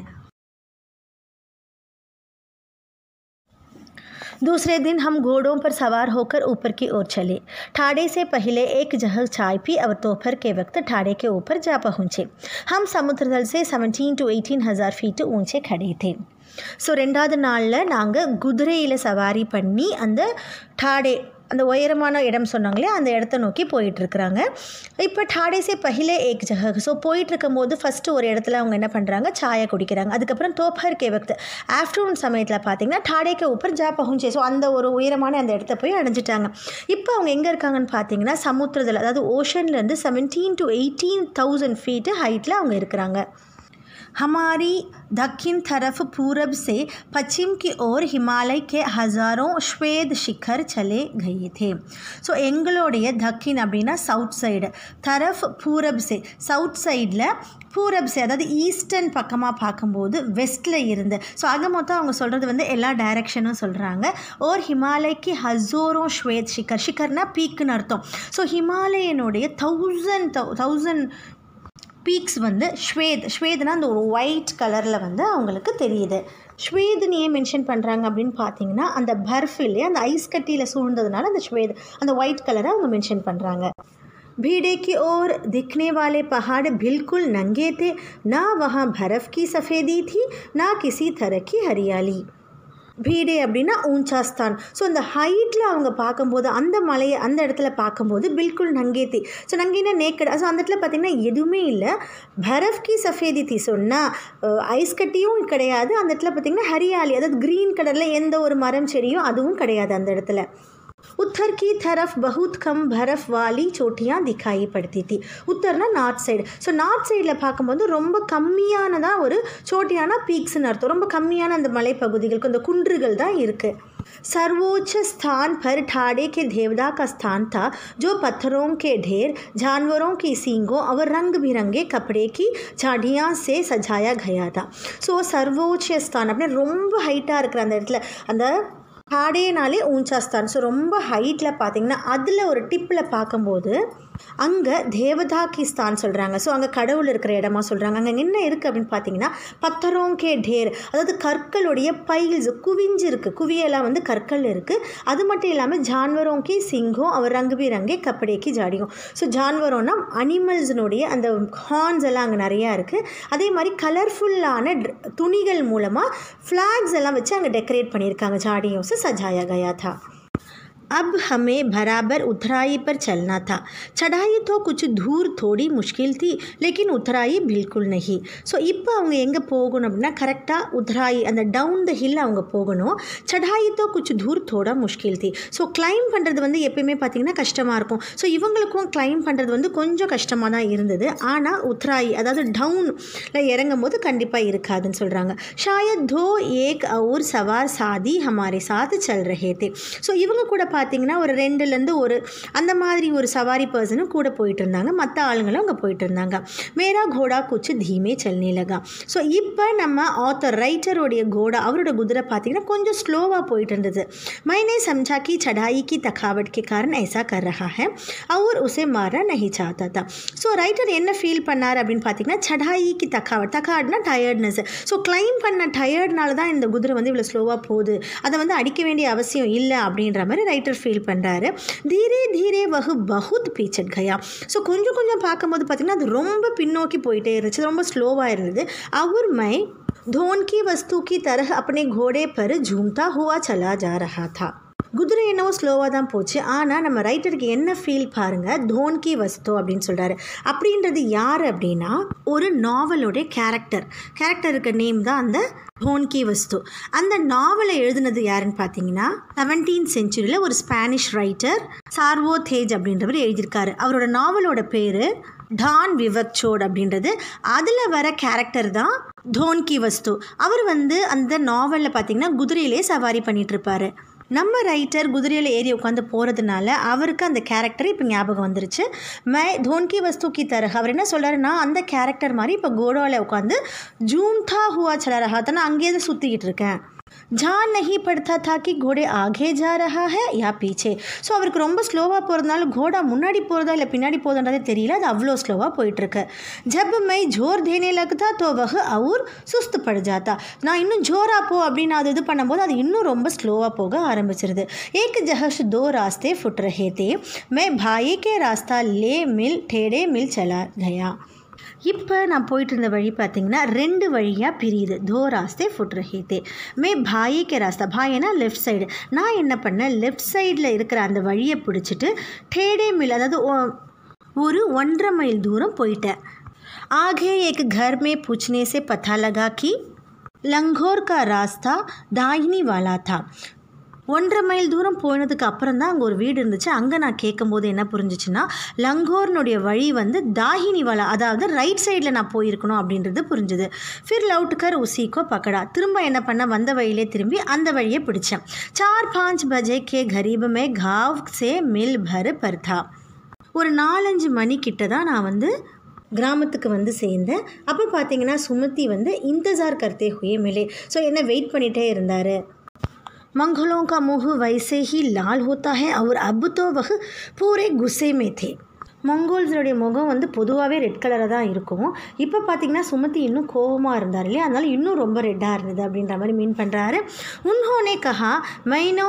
दूसरे दिन हम घोड़ों पर सवार होकर ऊपर की ओर चले ठाड़े से पहले एक जगह चाय पी और दोपहर के वक्त ठाड़े के ऊपर जा पहुँचे हम समुद्र तल से 17 टू 18 हज़ार फीट ऊंचे खड़े थे ஸோ ரெண்டாவது நாளில் நாங்கள் குதிரையில் சவாரி பண்ணி அந்த டாடே அந்த உயரமான இடம் சொன்னாங்களே அந்த இடத்த நோக்கி போயிட்டுருக்குறாங்க இப்போ டாடேஸே பஹிலே ஏக் ஜஹக் ஸோ போயிட்டுருக்கும் போது ஃபஸ்ட்டு ஒரு இடத்துல அவங்க என்ன பண்ணுறாங்க சாயை குடிக்கிறாங்க அதுக்கப்புறம் தோப்பர் கே வக்த் ஆஃப்டர்நூன் சமயத்தில் பார்த்தீங்கன்னா டாடேக்கு ஊப்பர் ஜா பகுஞ்சே ஸோ அந்த ஒரு உயரமான அந்த இடத்த போய் அடைஞ்சிட்டாங்க இப்போ அவங்க எங்கே இருக்காங்கன்னு பார்த்தீங்கன்னா சமுத்திரத்தில் அதாவது ஓஷன்லேருந்து seventeen to eighteen thousand feet ஹைட்டில் அவங்க இருக்கிறாங்க हमारी दक्षिण तरफ पूरब से पश्चिम की ओर हिमालय के हज़ारों श्वेत शिखर चले गए थे ஸோ எங்களுடைய தக்கின் அப்படின்னா சவுத் சைடு தரஃப் பூரப் சே சவுத் சைடில் பூரப் சே அதாவது ஈஸ்டர்ன் பக்கமாக பார்க்கும்போது வெஸ்ட்டில் இருந்து ஸோ ஆக மொத்தம் அவங்க சொல்கிறது வந்து எல்லா டைரக்ஷனும் சொல்கிறாங்க ஓர் ஹிமாலய்க்கு ஹசோரும் ஸ்வேத் ஷிகர் ஷிகர்னா பீக்குன்னு அர்த்தம் ஸோ ஹிமாலயனுடைய தௌசண்ட் தௌசண்ட் பீக்ஸ் வந்து ஸ்வேத் ஸ்வேத்னா அந்த ஒரு ஒயிட் கலரில் வந்து அவங்களுக்கு தெரியுது ஸ்வேதுன்னு ஏன் மென்ஷன் பண்ணுறாங்க அப்படின்னு பார்த்தீங்கன்னா அந்த பர்ஃப் இல்லையா அந்த ஐஸ் கட்டியில் சூழ்ந்ததுனால அந்த ஸ்வேத் அந்த ஒயிட் கலரை அவங்க மென்ஷன் பண்ணுறாங்க भीड़े की ओर दिखने वाले पहाड़ बिल्कुल नंगे थे ना वहाँ बर्फ़ की सफ़ेदी थी ना किसी तरह की हरियाली பீடே அப்படின்னா ஊஞ்சாஸ்தான் ஸோ அந்த ஹைட்டில் அவங்க பார்க்கும்போது அந்த மலையை அந்த இடத்துல பார்க்கும்போது பில்குல் நங்கேத்தி ஸோ நங்கேனா நேக்கட் ஸோ அந்த இடத்துல பார்த்திங்கன்னா எதுவுமே இல்லை பரஃப் கி சஃபேதி தீ சொன்னால் ஐஸ் கட்டியும் கிடையாது அந்த இடத்துல பார்த்திங்கன்னா ஹரியாலி அதாவது க்ரீன் கலரில் எந்த ஒரு மரம் செடியும் அதுவும் கிடையாது அந்த இடத்துல उत्तर की तरफ बहुत कम बर्फ़ वाली चोटियाँ दिखाई पड़ती थी உத்தர்னா நார்த் சைடு ஸோ நார்த் சைடில் பார்க்கும்போது ரொம்ப கம்மியானதாக ஒரு சோட்டியான பீக்ஸ்னு அர்த்தம் ரொம்ப கம்மியான அந்த மலைப்பகுதிகளுக்கு அந்த குன்றுகள் தான் இருக்குது सर्वोच्च स्थान पर ठाड़े के देवता का स्थान था जो पत्थरों के ढेर जानवरों की सींगों और रंग बिरंगे कपड़े की झाड़ियाँ से सजाया गया था ஸோ சர்வோச்ச ஸ்தான் அப்படின்னு ரொம்ப ஹைட்டாக இருக்கிற அந்த இடத்துல அந்த காடேனாலே ஊஞ்சாஸ்தான் ஸோ ரொம்ப ஹைட்டில் பார்த்தீங்கன்னா அதில் ஒரு டிப்பில் பார்க்கும்போது அங்கே தேவதாக்கிஸ்தான் சொல்கிறாங்க ஸோ அங்கே கடவுள் இருக்கிற இடமா சொல்கிறாங்க அங்கே என்ன இருக்குது அப்படின்னு பார்த்தீங்கன்னா பத்தரோங்கே டேர் அதாவது கற்களுடைய பைல்ஸ் குவிஞ்சு இருக்குது குவியெல்லாம் வந்து கற்கள் இருக்குது அது மட்டும் இல்லாமல் ஜான்வரோங்கி சிங்கம் அவர் ரங்கு ரங்கே கப்படேக்கி ஜாடியும் ஸோ ஜான்வரோன்னா அனிமல்ஸினுடைய அந்த ஹார்ன்ஸ் எல்லாம் அங்கே நிறையா இருக்குது அதே மாதிரி கலர்ஃபுல்லான துணிகள் மூலமாக ஃப்ளாக்ஸ் எல்லாம் வச்சு அங்கே டெக்கரேட் பண்ணியிருக்காங்க ஜாடியும் से सजाया गया था अब हमें बराबर उतराई पर चलना था चढ़ाई तो कुछ दूर थोड़ी मुश्किल थी लेकिन उतराई बिल्कुल नहीं ஸோ இப்போ அவங்க எங்கே போகணும் அப்படின்னா கரெக்டாக உத்ராயி அந்த டவுன் த ஹில் அவங்க போகணும் சடாயி தோ குச் தூர் தோட முஷ்கில் தி ஸோ கிளைம் பண்ணுறது வந்து எப்பயுமே பார்த்திங்கன்னா கஷ்டமாக இருக்கும் ஸோ இவங்களுக்கும் கிளைம் பண்ணுறது வந்து கொஞ்சம் கஷ்டமாக தான் இருந்தது ஆனால் உத்ராயி அதாவது டவுனில் இறங்கும் போது கண்டிப்பாக இருக்காதுன்னு சொல்கிறாங்க ஷாயத் தோ ஏக் और சவார் சாதி ஹமாரே சாத் சல் ரஹே தே ஸோ இவங்க கூட பார்த்தீங்கன்னா ஒரு ரெண்டுலேருந்து ஒரு அந்த மாதிரி ஒரு சவாரி பர்சனும் கூட போயிட்டு இருந்தாங்க மற்ற ஆளுங்களும் அங்கே போயிட்டு இருந்தாங்க மேரா கோடா குச்சு தீமே செல்னே லகா ஸோ இப்போ நம்ம ஆத்தர் ரைட்டருடைய கோடா அவரோட குதிரை பார்த்தீங்கன்னா கொஞ்சம் ஸ்லோவாக போயிட்டு இருந்தது मैंने समझा कि चढ़ाई की थकावट के कारण ऐसा कर रहा है और उसे मारना नहीं चाहता था ஸோ ரைட்டர் என்ன ஃபீல் பண்ணார் அப்படின்னு பார்த்தீங்கன்னா சடாயிக்கு தக்காவட் தக்காட்னா டயர்ட்னஸ் ஸோ கிளைம் பண்ண டயர்ட்னால தான் இந்த குதிரை வந்து இவ்வளோ ஸ்லோவாக போகுது அதை வந்து அடிக்க வேண்டிய அவசியம் இல்லை அப்படின்ற மாதிரி ரைட்டர் ஃபீல் பண்ணுறாரு தீரே தீரே வகு பகுத் பீச்சட் கயா ஸோ கொஞ்சம் கொஞ்சம் பார்க்கும்போது பார்த்திங்கன்னா அது ரொம்ப பின்னோக்கி போயிட்டே இருந்துச்சு ரொம்ப ஸ்லோவாக இருந்தது அவர் மை धोन की वस्तु की तरह अपने घोड़े पर झूमता हुआ चला जा रहा था குதிரை என்னவோ ஸ்லோவாக தான் போச்சு ஆனால் நம்ம ரைட்டருக்கு என்ன ஃபீல் பாருங்கள் தோன்கி வஸ்தோ அப்படின்னு சொல்கிறாரு அப்படின்றது யார் அப்படின்னா ஒரு நாவலோடைய கேரக்டர் கேரக்டருக்கு நேம் தான் அந்த தோன்கி வஸ்து அந்த நாவலை எழுதுனது யாருன்னு பார்த்தீங்கன்னா செவன்டீன் செஞ்சுரியில் ஒரு ஸ்பானிஷ் ரைட்டர் சார்வோ தேஜ் அப்படின்றவர் எழுதியிருக்காரு அவரோட நாவலோட பேர் டான் விவக்சோட் அப்படின்றது அதில் வர கேரக்டர் தான் தோன்கி வஸ்து அவர் வந்து அந்த நாவலில் பார்த்தீங்கன்னா குதிரையிலே சவாரி பண்ணிட்டு இருப்பாரு நம்ம ரைட்டர் குதிரையில் ஏறி உட்காந்து போகிறதுனால அவருக்கு அந்த கேரக்டர் இப்போ ஞாபகம் வந்துருச்சு மை தோன்கி வஸ்து கி தரக அவர் என்ன சொல்கிறாருன்னா அந்த கேரக்டர் மாதிரி இப்போ கோடாவில் உட்காந்து ஜூம்தா ஹுவா சல ரஹா தான் நான் அங்கேயே தான் சுற்றிக்கிட்டு இருக்கேன் ஜான் நஹி படுத்தா தா கி கோடே ஆகே ஜா ரஹா ஹே யா பீச்சே ஸோ அவருக்கு ரொம்ப ஸ்லோவாக போகிறதுனால கோடா முன்னாடி போகிறதா இல்லை பின்னாடி போகுதுன்றதே தெரியல அது அவ்வளோ ஸ்லோவாக போயிட்டுருக்கு ஜப் மை ஜோர் தேனே லகுதா தோ வஹ் அவுர் சுஸ்து படு ஜாத்தா நான் இன்னும் ஜோரா போ அப்படின்னு அது இது பண்ணும்போது அது இன்னும் ரொம்ப ஸ்லோவாக போக ஆரம்பிச்சிருது ஏக் ஜஹஷ் தோ ராஸ்தே ஃபுட் ரஹே தே மே பாயே கே ராஸ்தா லே மில் டேடே மில் சலா கயா இப்போ நான் போயிட்டு இருந்த வழி பார்த்தீங்கன்னா ரெண்டு வழியாக பிரியுது தோ ராஸ்தே ஃபுட் ரஹேத்தே மே பாயிக்கே ராஸ்தா பாயினா லெஃப்ட் சைடு நான் என்ன பண்ணேன் லெஃப்ட் சைடில் இருக்கிற அந்த வழியை பிடிச்சிட்டு டேடே மில் அதாவது ஒ- ஒரு ஒன்றரை மைல் தூரம் போயிட்டேன் आगे एक घर में पूछने से पता लगा कि लंगोर का रास्ता दाहिनी वाला था ஒன்றரை மைல் தூரம் போனதுக்கு அப்புறம் தான் அங்கே ஒரு வீடு இருந்துச்சு அங்கே நான் கேட்கும்போது என்ன புரிஞ்சிச்சுன்னா லங்கோர்னுடைய வழி வந்து தாஹினி வாலா அதாவது ரைட் சைடில் நான் போயிருக்கணும் அப்படின்றது புரிஞ்சுது ஃபிர் லவுட்கர் உசிக்கோ பக்கடா திரும்ப என்ன பண்ண வந்த வழியிலே திரும்பி அந்த வழியை பிடிச்சேன் சார் பாஞ்ச் பஜே கே கரீப் மே காவ் சே மில் பர் பர்தா ஒரு நாலஞ்சு மணி கிட்ட தான் நான் வந்து கிராமத்துக்கு வந்து சேர்ந்தேன் அப்போ பார்த்தீங்கன்னா சுமதி வந்து இந்தஜார் கர்த்தே ஹுயே மிலே ஸோ என்ன வெயிட் பண்ணிகிட்டே இருந்தார் मंगलों का मुंह वैसे ही लाल होता है और अब तो वह पूरे गुस्से में थे மங்கோல்ஸோடைய முகம் வந்து பொதுவாகவே ரெட் கலராக தான் இருக்கும் இப்போ பார்த்தீங்கன்னா சுமதி இன்னும் கோபமாக இருந்தார் இல்லையா அதனால இன்னும் ரொம்ப ரெட்டாக இருந்தது அப்படின்ற மாதிரி மீன் பண்ணுறாரு உன்ஹோனே கஹா மைனோ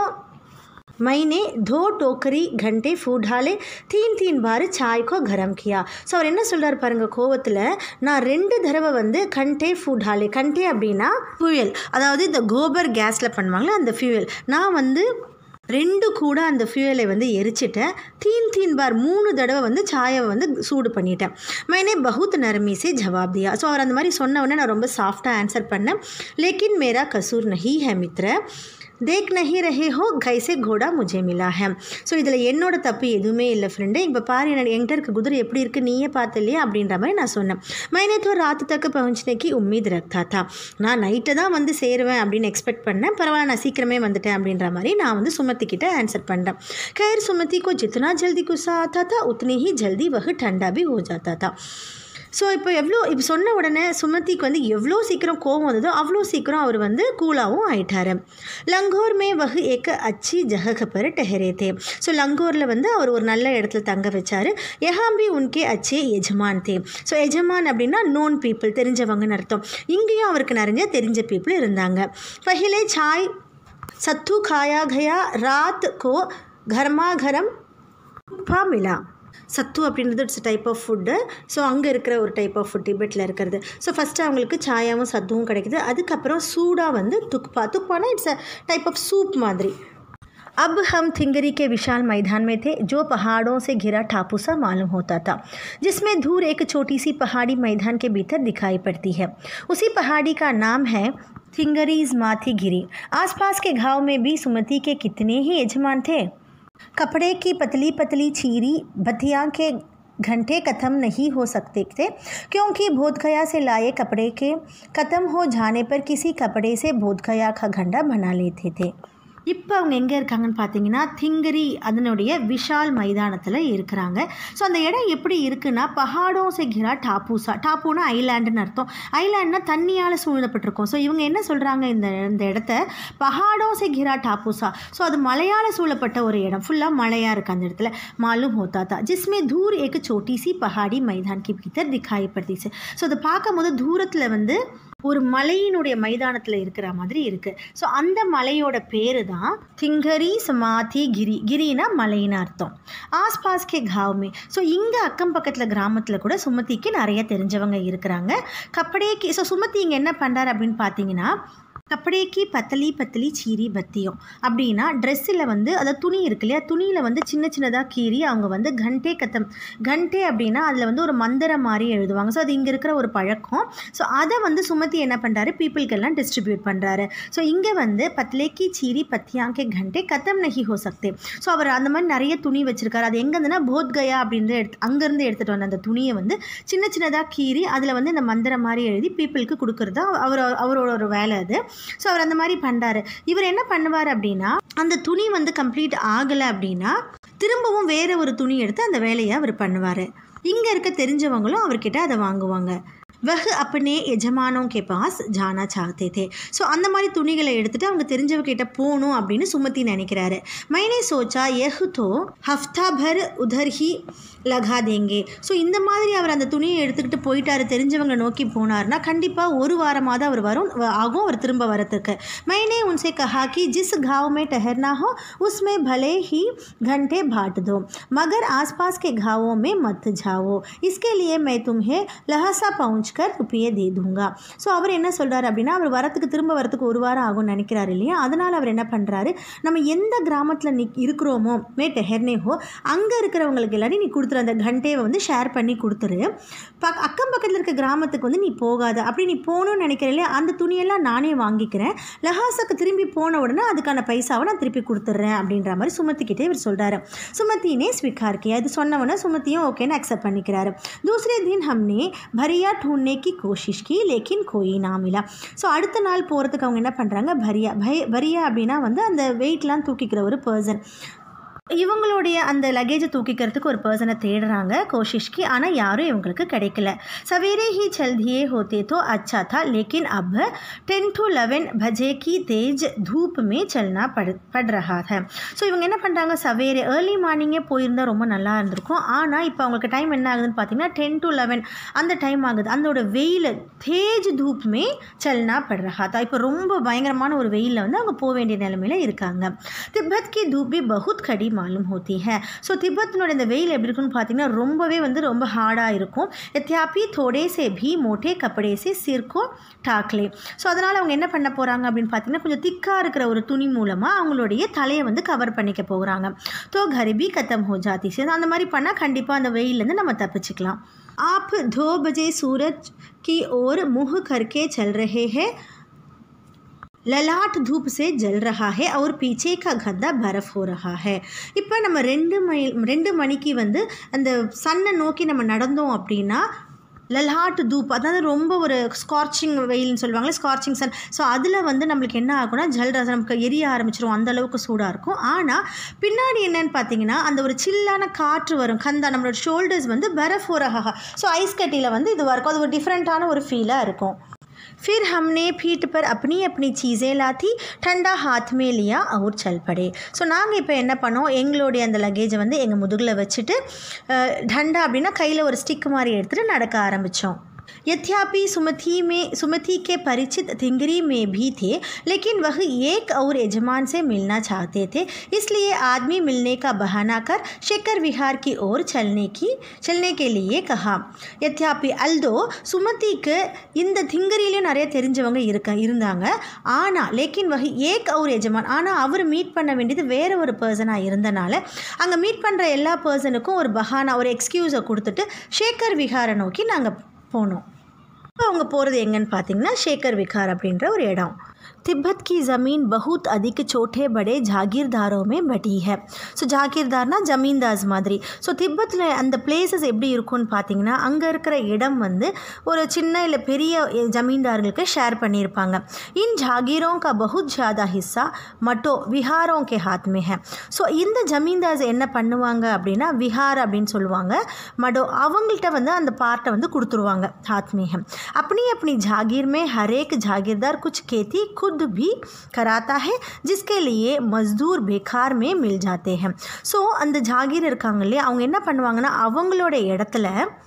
मैंने दो टोकरी घंटे फूड डाले तीन तीन बार चाय को गरम किया ஸோ அவர் என்ன சொல்கிறார் பாருங்க கோவத்தில் நான் ரெண்டு தடவை வந்து கண்டே ஃபுட் ஹாலே கண்டே அப்படின்னா ஃபியூயல் அதாவது இந்த கோபர் கேஸில் பண்ணுவாங்களே அந்த ஃபியூயல் நான் வந்து ரெண்டு கூட அந்த ஃபியூயலை வந்து எரிச்சிட்டேன் தீன் தீன் பார் மூணு தடவை வந்து சாயை வந்து சூடு பண்ணிட்டேன் மைனே பகுத் நரமி சே ஜவாப் தியா ஸோ அவர் அந்த மாதிரி சொன்ன உடனே நான் ரொம்ப சாஃப்டாக ஆன்சர் பண்ணேன் லேக்கின் மேரா கசூர் நஹி ஹே மித்ர தேக் நஹி ரஹே ஹோ கைசே கோடா முஜே மிலா ஹே ஸோ இதில் என்னோட தப்பு எதுவுமே இல்லை ஃப்ரெண்டு இப்போ பாரு என்ன என்கிட்ட இருக்க குதிரை எப்படி இருக்குது நீயே பார்த்து இல்லையா அப்படின்ற மாதிரி நான் சொன்னேன் மைனே தோ ராத்து தக்க பहुंचने உம்மீத் ரக்தா தா நான் நைட்டு தான் வந்து சேருவேன் அப்படின்னு எக்ஸ்பெக்ட் பண்ணேன் பரவாயில்ல நான் சீக்கிரமே வந்துட்டேன் அப்படின்ற மாதிரி நான் வந்து சுமதி கிட்ட ஆன்சர் பண்ணுறேன் खैर सुमति को जितना जल्दी गुस्सा आता था उतनी ही जल्दी वह ठंडा भी हो जाता था ஸோ இப்போ எவ்வளோ இப்போ சொன்ன உடனே சுமதிக்கு வந்து எவ்வளோ சீக்கிரம் கோவம் வந்ததோ அவ்வளோ சீக்கிரம் அவர் வந்து கூலாகவும் ஆயிட்டாரு லங்கோர் மே வகு ஏக்க அச்சி ஜஹக பர் டெஹரே தே ஸோ லங்கோரில் வந்து அவர் ஒரு நல்ல இடத்துல தங்க வச்சாரு எஹாம்பி உன்கே அச்சே எஜமான் தே ஸோ எஜமான் அப்படின்னா நோன் பீப்புள் தெரிஞ்சவங்கன்னு அர்த்தம் இங்கேயும் அவருக்கு நிறைய தெரிஞ்ச பீப்புள் இருந்தாங்க பஹிலே சாய் சத்து खाया गया रात को घरमा घरम பா மிலா சத்து அப்படின்றது it's type of food so அங்கே இருக்கிற ஒரு டைப் ஆஃப் ஃபுட் டிபெட்டில் இருக்கிறது ஸோ ஃபஸ்ட்டு அவங்களுக்கு சாயாவும் சத்துவும் கிடைக்குது அதுக்கப்புறம் சூடாக வந்து துக்பா துக்பானா it's a type of soup மாதிரி अब हम थिंगरी के विशाल मैदान में थे जो पहाड़ों से घिरा टापू सा मालूम होता था जिसमें दूर एक छोटी सी पहाड़ी मैदान के भीतर दिखाई पड़ती है उसी पहाड़ी का नाम है थिंगरीज माथी गिरी आसपास के गांव में भी सुमति के कितने ही यजमान थे कपड़े की पतली पतली चीरी बतिया के घंटे ख़त्म नहीं हो सकते थे क्योंकि बोधगया से लाए कपड़े के ख़त्म हो जाने पर किसी कपड़े से बोधगया का घंटा बना लेते थे இப்போ அவங்க எங்கே இருக்காங்கன்னு பார்த்தீங்கன்னா திங்கரி அதனுடைய விஷால் மைதானத்தில் இருக்கிறாங்க ஸோ அந்த இடம் எப்படி இருக்குன்னா பஹாடோ செகிரா டாப்பூசா டாப்பூனா ஐலாண்டுன்னு அர்த்தம் ஐலாண்ட்னா தண்ணியால் சூழப்பட்டிருக்கும் ஸோ இவங்க என்ன சொல்கிறாங்க இந்த இந்த இடத்த பஹாடோ செகிரா டாப்பூசா ஸோ அது மலையால் சூழப்பட்ட ஒரு இடம் ஃபுல்லாக மலையாக இருக்குது அந்த இடத்துல மாலும் होता था जिसमें दूर एक छोटी सी पहाड़ी मैदान के भीतर दिखाई पड़ती थी ஸோ அதை பார்க்கும்போது தூரத்தில் வந்து ஒரு மலையினுடைய மைதானத்தில் இருக்கிற மாதிரி இருக்குது ஸோ அந்த மலையோட பேர் தான் திங்கரி சமாதி கிரி கிரினா மலைன்னு அர்த்தம் ஆஸ்பாஸ் கே காவ்மே ஸோ இங்கே அக்கம் பக்கத்தில் கிராமத்தில் கூட சுமதிக்கு நிறைய தெரிஞ்சவங்க இருக்கிறாங்க கப்படேக்கு ஸோ சுமதி இங்கே என்ன பண்ணுறாரு அப்படின்னு பார்த்தீங்கன்னா கப்படேக்கி பத்தலி பத்தலி சீரி பத்தியும் அப்படின்னா ட்ரெஸ்ஸில் வந்து அதாவது துணி இருக்கு இல்லையா துணியில் வந்து சின்ன சின்னதாக கீறி அவங்க வந்து கண்டே கத்தம் கண்டே அப்படின்னா அதில் வந்து ஒரு மந்திரம் மாதிரி எழுதுவாங்க ஸோ அது இங்கே இருக்கிற ஒரு பழக்கம் ஸோ அதை வந்து சுமத்தி என்ன பண்ணுறாரு பீப்புளுக்கெல்லாம் டிஸ்ட்ரிபியூட் பண்ணுறாரு ஸோ இங்கே வந்து பத்லேக்கி சீரி பத்தியாங்கே கண்டே கத்தம் நகி ஹோ சக்தே ஸோ அவர் அந்த மாதிரி நிறைய துணி வச்சிருக்காரு அது எங்கே இருந்துன்னா போத்கயா அப்படின்ற எடுத்து அங்கேருந்து எடுத்துகிட்டு வந்த அந்த துணியை வந்து சின்ன சின்னதாக கீறி அதில் வந்து இந்த மந்திரம் மாதிரி எழுதி பீப்புளுக்கு கொடுக்குறது தான் அவர் அவரோட ஒரு வேலை அது ஸோ அவர் அந்த மாதிரி பண்ணுறாரு இவர் என்ன பண்ணுவார் அப்படின்னா அந்த துணி வந்து கம்ப்ளீட் ஆகலை அப்படின்னா திரும்பவும் வேற ஒரு துணி எடுத்து அந்த வேலையை அவர் பண்ணுவார் இங்கே இருக்க தெரிஞ்சவங்களும் அவர்கிட்ட அதை வாங்குவாங்க வஹ் அப்பனே எஜமானோ கே பாஸ் ஜானா சாகத்தே தே ஸோ அந்த மாதிரி துணிகளை எடுத்துகிட்டு அவங்க தெரிஞ்சவங்கிட்ட போகணும் அப்படின்னு சுமத்தி நினைக்கிறாரு மைனே சோச்சா எஹ் தோ ஹஃப்தா பர் உதர் ஹி லகா தேங்கே ஸோ இந்த மாதிரி அவர் அந்த துணியை எடுத்துக்கிட்டு போயிட்டாரு தெரிஞ்சவங்க நோக்கி போனார்னா கண்டிப்பாக ஒரு வாரமாக தான் அவர் வரும் வ- ஆகும் அவர் திரும்ப வரத்துக்கு मैंने उनसे कहा कि जिस गांव में ठहरना हो उसमें भले ही घंटे बांट दो मगर आसपास के गांवों में मत जाओ इसके लिए मैं तुम्हें लहसा पहुँच कर रुपये दे दूंगा ஸோ அவர் என்ன சொல்கிறாரு அப்படின்னா அவர் வரத்துக்கு திரும்ப வரத்துக்கு ஒரு வாரம் ஆகும்னு நினைக்கிறாரு இல்லையா அதனால் அவர் என்ன பண்ணுறாரு நம்ம எந்த கிராமத்தில் நி இருக்கிறோமோ மே டெஹர்னே ஹோ அங்கே இருக்கிறவங்களுக்கு எல்லாரும் நீ கொடுத்துரு அந்த கண்டேவை வந்து ஷேர் பண்ணி கொடுத்துரு பக் அக்கம் பக்கத்தில் இருக்க கிராமத்துக்கு வந்து நீ போகாத அப்படி நீ போகணும்னு நினைக்கிற இல்லையா அந்த துணியெல்லாம் நானே வாங்கிக்கிறேன் லஹாஸுக்கு திரும்பி போன உடனே அதுக்கான பைசாவை நான் திருப்பி கொடுத்துட்றேன் அப்படின்ற மாதிரி சுமத்திக்கிட்டே இவர் சொல்கிறாரு சுமத்தினே ஸ்வீகார் கியா இது சொன்னவொடனே சுமத்தியும் ஓகேன்னு அக்செப்ட் பண்ணிக்கிறாரு दूसरे दिन हमने भरिया ढूंढने की कोशिश की लेकिन कोई ना मिला ஸோ அடுத்த நாள் போகிறதுக்கு அவங்க என்ன பண்ணுறாங்க பரியா பய பரியா அப்படின்னா வந்து அந்த வெயிட்லாம் தூக்கிக்கிற ஒரு பர்சன் இவங்களுடைய அந்த லக்கேஜை தூக்கிக்கிறதுக்கு ஒரு பர்சனை தேடுறாங்க கோஷிஷ்க்கு ஆனால் யாரும் இவங்களுக்கு கிடைக்கல सवेरे ही चल दिए होते तो अच्छा था लेकिन अब टेन टू लेवन बजे की तेज धूप में चलना पड़ पड़ रहा है ஸோ இவங்க என்ன பண்ணுறாங்க சவேரே ஏர்லி மார்னிங்கே போயிருந்தால் ரொம்ப நல்லா இருந்திருக்கும் ஆனால் இப்போ அவங்களுக்கு டைம் என்ன ஆகுதுன்னு பார்த்தீங்கன்னா டென் டு லெவன் அந்த டைம் ஆகுது அதோட வெயில் தேஜ் தூப்மே சல்னா பட் ரஹா தா இப்போ ரொம்ப பயங்கரமான ஒரு வெயிலில் வந்து அவங்க போக வேண்டிய நிலைமையில இருக்காங்க திபெத் கி தூப் भी बहुत கடி மாலும் होती है ஸோ திபெத்தினோட இந்த வெயில் எப்படி இருக்குன்னு பார்த்தீங்கன்னா ரொம்பவே வந்து ரொம்ப ஹார்டாக இருக்கும் எத்தியாப்பி தோடே சே भी மோட்டே கப்படே சே சிர்கோ டாக்லே ஸோ அதனால் அவங்க என்ன பண்ண போகிறாங்க அப்படின்னு பார்த்தீங்கன்னா கொஞ்சம் திக்காக இருக்கிற ஒரு துணி மூலமாக அவங்களுடைய தலையை வந்து கவர் பண்ணிக்க போகிறாங்க தோ கரிபி கத்தம் ஹோ ஜாதி சே அந்த மாதிரி பண்ணால் கண்டிப்பாக அந்த வெயிலேருந்து நம்ம தப்பிச்சுக்கலாம் आप दो बजे सूरज की ओर मुँह करके चल रहे हैं ललाट धूप से जल रहा है और पीछे का गद्दा बर्फ हो रहा है இப்போ நம்ம ரெண்டு மைல் ரெண்டு மணிக்கு வந்து அந்த சன்னை நோக்கி நம்ம நடந்தோம் அப்படின்னா லலாட் தூப் அதாவது ரொம்ப ஒரு ஸ்கார்ச்சிங் வெயில்னு சொல்லுவாங்களே ஸ்கார்ச்சிங் சன் ஸோ அதில் வந்து நம்மளுக்கு என்ன ஆகும்னா ஜல் ரசம் நமக்கு எரிய ஆரம்பிச்சிரும் அந்த அளவுக்கு சூடாக இருக்கும் ஆனால் பின்னாடி என்னன்னு பார்த்தீங்கன்னா அந்த ஒரு சில்லான காற்று வரும் கந்தா நம்மளோட ஷோல்டர்ஸ் வந்து பரஃப் ஒரு ஸோ ஐஸ் கட்டியில் வந்து இதுவாக இருக்கும் அது ஒரு டிஃப்ரெண்ட்டான ஒரு ஃபீலாக இருக்கும் फिर हमने पीठ पर अपनी अपनी चीज़ें लाती ठंडा हाथ में लिया और चल पड़े ஸோ நாங்கள் இப்போ என்ன பண்ணோம் எங்களுடைய அந்த லக்கேஜை வந்து எங்கள் முதுகில் வச்சுட்டு அஹ், டண்டா அப்படின்னா கையில் ஒரு ஸ்டிக் மாதிரி எடுத்துகிட்டு நடக்க ஆரம்பித்தோம் यद्यपि सुमति में सुमति के परिचित थिंगरी में भी थे लेकिन वह एक और यजमान से मिलना चाहते थे इसलिए आदमी मिलने का बहाना कर शेखर विहार की ओर चलने की चलने के लिए कहा यद्यपि अल्दो சுமதிக்கு இந்த திங்கரிலையும் நிறைய தெரிஞ்சவங்க இருக்க இருந்தாங்க ஆனால் லேக்கின் வகை ஏக் அவர் எஜமான் ஆனால் அவர் மீட் பண்ண வேண்டியது வேற ஒரு பர்சனாக இருந்தனால அங்கே மீட் பண்ணுற எல்லா பர்சனுக்கும் ஒரு பஹானா ஒரு எக்ஸ்கியூஸை கொடுத்துட்டு ஷேக்கர் விஹாரை நோக்கி நாங்கள் போனோம் இப்போ அவங்க போகிறது எங்கன்னு பார்த்தீங்கன்னா ஷேக்கர் விகார் அப்படின்ற ஒரு இடம் तिब्बत की ज़मीन बहुत अधिक छोटे बड़े जागीरदारों में बटी है ஸோ ஜாகீர்தார்னா ஜமீன்தாஸ் மாதிரி ஸோ திப்பத்தில் அந்த பிளேசஸ் எப்படி இருக்கும்னு பார்த்தீங்கன்னா அங்கே இருக்கிற இடம் வந்து ஒரு சின்ன இல்லை பெரிய ஜமீன்தார்களுக்கு ஷேர் பண்ணியிருப்பாங்க இன் ஜாகீரோं का बहुत ज़्यादा हिस्सा मटो विहारों के हाथ में है ஸோ இந்த ஜமீன்தாஸ் என்ன பண்ணுவாங்க அப்படின்னா விஹார் அப்படின்னு சொல்லுவாங்க மடோ அவங்கள்ட்ட வந்து அந்த பார்ட்டை வந்து கொடுத்துருவாங்க हाथ में है अपनी अपनी जागीर में हर एक जागीरदार कुछ खेती खुद भी कराता है जिसके लिए मजदूर बेकार में मिल जाते हैं ஸோ அந்த ஜாகீர் இருக்காங்க இல்லையா அவங்க என்ன பண்ணுவாங்கன்னா அவங்களோட இடத்துல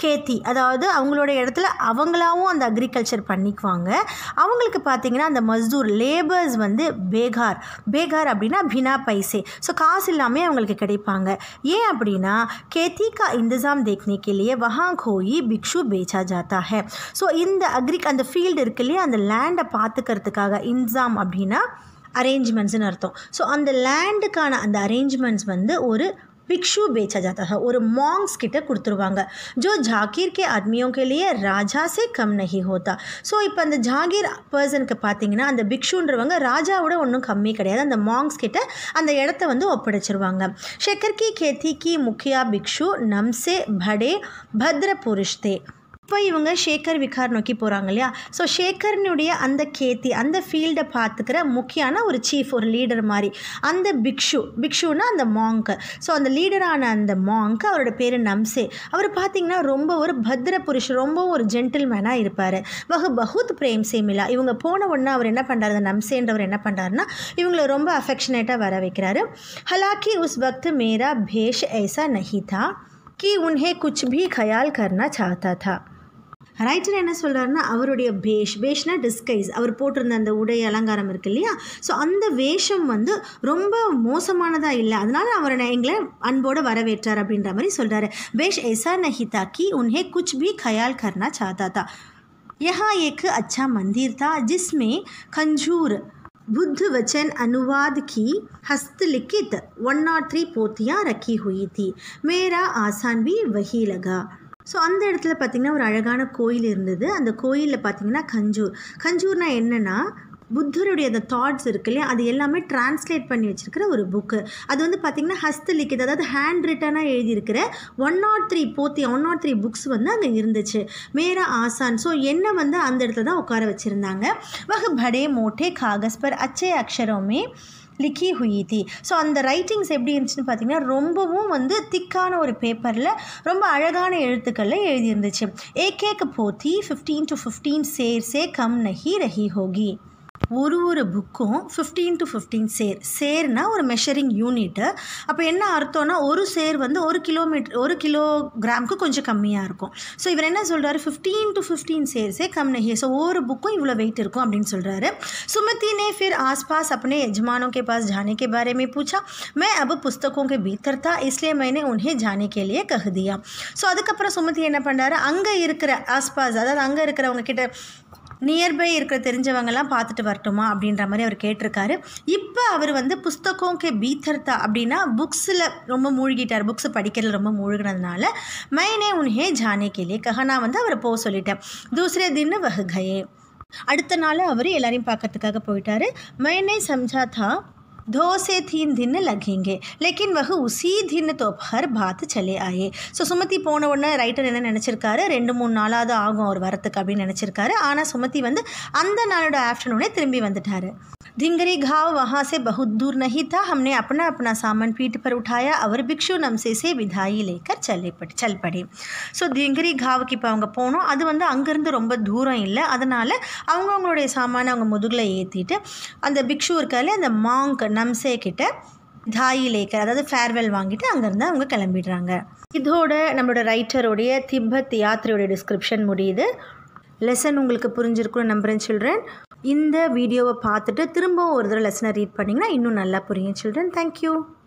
கேத்தி அதாவது அவங்களோட இடத்துல அவங்களாவும் அந்த அக்ரிகல்ச்சர் பண்ணிக்குவாங்க அவங்களுக்கு பார்த்தீங்கன்னா அந்த மஸ்தூர் லேபர்ஸ் வந்து பேகார் பேகார் அப்படின்னா பினா பைசே ஸோ காசு இல்லாமல் அவங்களுக்கு கிடைப்பாங்க ஏன் அப்படின்னா खेती का इंतज़ाम देखने के लिए वहाँ कोई भिक्षु बेचा जाता है ஸோ இந்த அக்ரிக் அந்த ஃபீல்டு இருக்கு இல்லையா அந்த லேண்டை பார்த்துக்கிறதுக்காக இன்சாம் அப்படின்னா அரேஞ்ச்மெண்ட்ஸ்னு அர்த்தம் ஸோ அந்த லேண்டுக்கான அந்த அரேஞ்ச்மெண்ட்ஸ் வந்து ஒரு भिक्षु बेचा जाता है ஒரு மாங்ஸ் கிட்ட கொடுத்துருவாங்க जो ஜாகீர் के आदमियों के लिए राजा से कम नहीं होता ஸோ இப்போ அந்த ஜாகீர் பர்சனுக்கு பார்த்தீங்கன்னா அந்த பிக்ஷுன்றவங்க ராஜாவோட ஒன்றும் கம்மி கிடையாது அந்த மாங்ஸ் கிட்ட அந்த இடத்த வந்து ஒப்படைச்சிருவாங்க ஷெக்கர் கி கேத்தி கி முக்கியா பிக்ஷு நம்சே படே பத்ர புருஷ் தே இப்போ இவங்க ஷேகர் விகார் நோக்கி போகிறாங்க இல்லையா ஸோ ஷேகர்னுடைய அந்த கேத்தி அந்த ஃபீல்டை பார்த்துக்கிற முக்கியமான ஒரு சீஃப் ஒரு லீடர் மாதிரி அந்த பிக்ஷு பிக்ஷுனா அந்த மாங்க்கு ஸோ அந்த லீடரான அந்த மாங்க் அவரோட பேர் நம்சே அவர் பார்த்தீங்கன்னா ரொம்ப ஒரு பத்ர புருஷ் ரொம்ப ஒரு ஜென்டில்மேனாக இருப்பார் வகு பகுத் பிரேம் சே மிலா இவங்க போன உடனே அவர் என்ன பண்ணுறாரு அந்த நம்சேன்றவர் என்ன பண்ணுறாருன்னா இவங்களை ரொம்ப அஃபெக்ஷனேட்டாக வர வைக்கிறாரு ஹலாக்கி உஸ் வக்த் மேரா பேஷ் ऐसा नहीं था कि उन्हें कुछ भी ख्याल करना चाहता था ரைட்டர் என்ன சொல்கிறாருன்னா அவருடைய பேஷ் பேஷ்னா டிஸ்கைஸ் அவர் போட்டிருந்த அந்த உடை அலங்காரம் இருக்கு இல்லையா ஸோ அந்த வேஷம் வந்து ரொம்ப மோசமானதாக இல்லை அதனால அவரை எங்களை அன்போடு வரவேற்றார் அப்படின்ற மாதிரி சொல்கிறாரு பேஷ் ऐसा नहीं था कि उन्हें कुछ भी ख्याल करना चाहता था यहाँ एक अच्छा मंदिर था जिसमें खंजूर बुद्ध वचन अनुवाद की हस्तलिखित वन नाट थ्री पोतियाँ रखी हुई थी मेरा आसान भी वही लगा ஸோ அந்த இடத்துல பார்த்திங்கன்னா ஒரு அழகான கோயில் இருந்தது அந்த கோயிலில் பார்த்திங்கன்னா கஞ்சூர் கஞ்சூர்னா என்னென்னா புத்தருடைய அந்த தாட்ஸ் இருக்கு இல்லையா அது எல்லாமே டிரான்ஸ்லேட் பண்ணி வச்சுருக்கிற ஒரு புக்கு அது வந்து பார்த்திங்கன்னா ஹஸ்தலிக்கித் அதாவது ஹேண்ட் ரிட்டனாக எழுதியிருக்கிற ஒன் நாட் த்ரீ போத்தி ஒன் நாட் த்ரீ புக்ஸ் வந்து அங்கே இருந்துச்சு மேரா ஆசான் ஸோ என்ன வந்து அந்த இடத்துல தான் உட்கார வச்சுருந்தாங்க வக படே மோட்டே காகஸ் பர் அச்சே அக்ஷரமே லிக்கி ஹுயி தி ஸோ அந்த ரைட்டிங்ஸ் எப்படி இருந்துச்சுன்னு பார்த்தீங்கன்னா ரொம்பவும் வந்து திக்கான ஒரு பேப்பரில் ரொம்ப அழகான எழுத்துக்களில் எழுதியிருந்துச்சு ஏக் ஏக் போத்தி ஃபிஃப்டீன் டு ஃபிஃப்டீன் சேர் சே கம் நஹி ரஹி ஹோகி ஒரு ஒரு புக்கும் ஃபிஃப்டீன் டு ஃபிஃப்டீன் சேர் சேர்னா ஒரு மெஷரிங் யூனிட்டு அப்போ என்ன அர்த்தம்னா ஒரு சேர் வந்து ஒரு கிலோமீட்டர் ஒரு கிலோகிராமுக்கு கொஞ்சம் கம்மியாக இருக்கும் ஸோ இவர் என்ன சொல்கிறாரு ஃபிஃப்டீன் டு ஃபிஃப்டீன் சேர்ஸே கம் நஹி ஸோ ஒவ்வொரு புக்கும் இவ்வளோ வெயிட் இருக்கும் அப்படின்னு சொல்கிறாரு सुमति ने फिर आसपास अपने यजमानों के पास जाने के बारे में पूछा मैं अब पुस्तकों के भीतर था इसलिए मैंने उन्हें जाने के लिए कह दिया ஸோ அதுக்கப்புறம் சுமதி என்ன பண்ணுறாரு அங்கே இருக்கிற ஆஸ்பாஸ் அதாவது அங்கே இருக்கிறவங்க கிட்ட நியர்பை இருக்கிற தெரிஞ்சவங்கெல்லாம் பார்த்துட்டு வரட்டுமா அப்படின்ற மாதிரி அவர் கேட்டிருக்காரு இப்போ அவர் வந்து புஸ்தகம் கே பீத்தர்த்தா அப்படின்னா புக்ஸில் ரொம்ப மூழ்கிட்டார் புக்ஸ் படிக்கிறதுல ரொம்ப மூழ்கினதுனால மைனே உன்ஹே ஜானே கேலியே கஹ நான் வந்து அவரை போக சொல்லிட்டேன் தூசரே தின்னு வஹ் கயே அடுத்த நாள் அவர் எல்லாரையும் பார்க்கறதுக்காக போயிட்டாரு मैंने समझा था दो से तीन दिन लगेंगे लेकिन वह उसी दिन दोपहर बात चले आए ஸோ சுமதி போன உடனே ரைட்டர் என்ன நினச்சிருக்காரு ரெண்டு மூணு நாளாவது ஆகும் அவர் வரத்துக்கு அப்படின்னு நினச்சிருக்காரு ஆனால் சுமதி வந்து அந்த நாளோட ஆஃப்டர்நூனே திரும்பி வந்துட்டாரு धिंगरी घाव वहाँ से बहुत दूर नहीं था हमने अपना अपना सामान पीठ पर उठाया और भिक्षु नमसे से विदाई लेकर चले पड़ चल पड़े ஸோ திங்கரி காவுக்கு இப்போ அவங்க போனோம் அது வந்து அங்கேருந்து ரொம்ப தூரம் இல்லை அதனால் அவங்க அவங்களுடைய சாமானை அவங்க முதுகில் ஏற்றிட்டு அந்த பிக்ஷு இருக்கால அந்த மாங்க் நம்சே கிட்ட தாயி லேக்கர் அதாவது ஃபேர்வெல் வாங்கிட்டு அங்கேருந்து அவங்க கிளம்பிடுறாங்க இதோட நம்மளோட ரைட்டருடைய திப்பத் யாத்திரையோட டிஸ்கிரிப்ஷன் முடியுது லெசன் உங்களுக்கு புரிஞ்சிருக்கும்னு நம்புகிறேன் சில்ட்ரன் இந்த வீடியோவை பார்த்துட்டு திரும்பவும் ஒரு தடவை லெசனை ரீட் பண்ணிங்கன்னா இன்னும் நல்லா புரியும் சில்ட்ரன் தேங்க்யூ